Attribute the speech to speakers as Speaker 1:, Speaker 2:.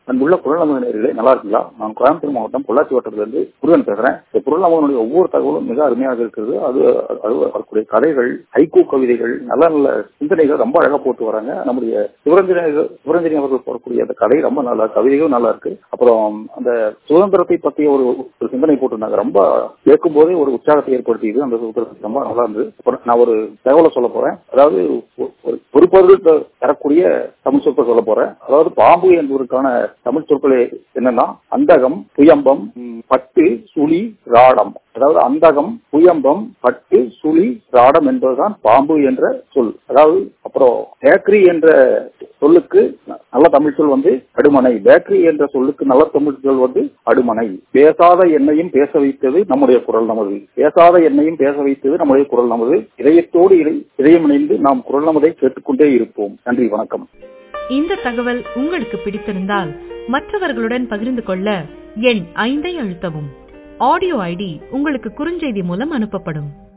Speaker 1: அன்புள்ள குரல் நமது நேர்களே நல்லா இருக்குங்களா நான் கோயம்புத்தூர் மாவட்டம் பொள்ளாச்சி வட்டத்திலிருந்து முருகன் பேசுறேன் இந்த குரல் நமதனுடைய ஒவ்வொரு தகவலும் மிக அருமையாக இருக்கிறது அது அது வரக்கூடிய கதைகள் ஹைக்கூ கவிதைகள் நல்ல நல்ல சிந்தனைகள் ரொம்ப அழகா போட்டு வராங்க நம்முடைய சிவரஞ்சனி சிவரஞ்சனி அவர்கள் போடக்கூடிய அந்த கதை ரொம்ப நல்லா கவிதைகளும் நல்லா இருக்கு அப்புறம் அந்த சுதந்திரத்தை பற்றிய ஒரு ஒரு சிந்தனை போட்டிருந்தாங்க ரொம்ப கேட்கும் போதே ஒரு உற்சாகத்தை ஏற்படுத்தியது அந்த சுதந்திரத்தை ரொம்ப நல்லா இருந்தது அப்புறம் நான் ஒரு தகவலை சொல்ல போறேன் அதாவது ஒரு பொருள் தரக்கூடிய தமிழ் சொற்கள் சொல்ல போறேன் அதாவது பாம்பு என்பதற்கான தமிழ் சொற்கள் என்னன்னா அந்தகம் புயம்பம் பட்டு சுழி ராடம் அதாவது அந்தகம் புயம்பம் பட்டு சுழி ராடம் என்பதுதான் பாம்பு என்ற சொல் அதாவது அப்புறம் பேக்கரி என்ற சொல்லுக்கு நல்ல தமிழ் சொல் வந்து அடுமனை பேக்கரி என்ற சொல்லுக்கு நல்ல தமிழ் சொல் வந்து அடுமனை பேசாத எண்ணையும் பேச வைத்தது நம்முடைய குரல் நமது பேசாத எண்ணையும் பேச வைத்தது நம்முடைய குரல் நமது இதயத்தோடு இதயம் இணைந்து நாம் குரல் நமதை கேட்டுக்கொண்டே இருப்போம் நன்றி வணக்கம்
Speaker 2: இந்த தகவல் உங்களுக்கு பிடித்திருந்தால் மற்றவர்களுடன் பகிர்ந்து கொள்ள எண் ஐந்தை அழுத்தவும் ஆடியோ ஐடி உங்களுக்கு குறுஞ்செய்தி மூலம் அனுப்பப்படும்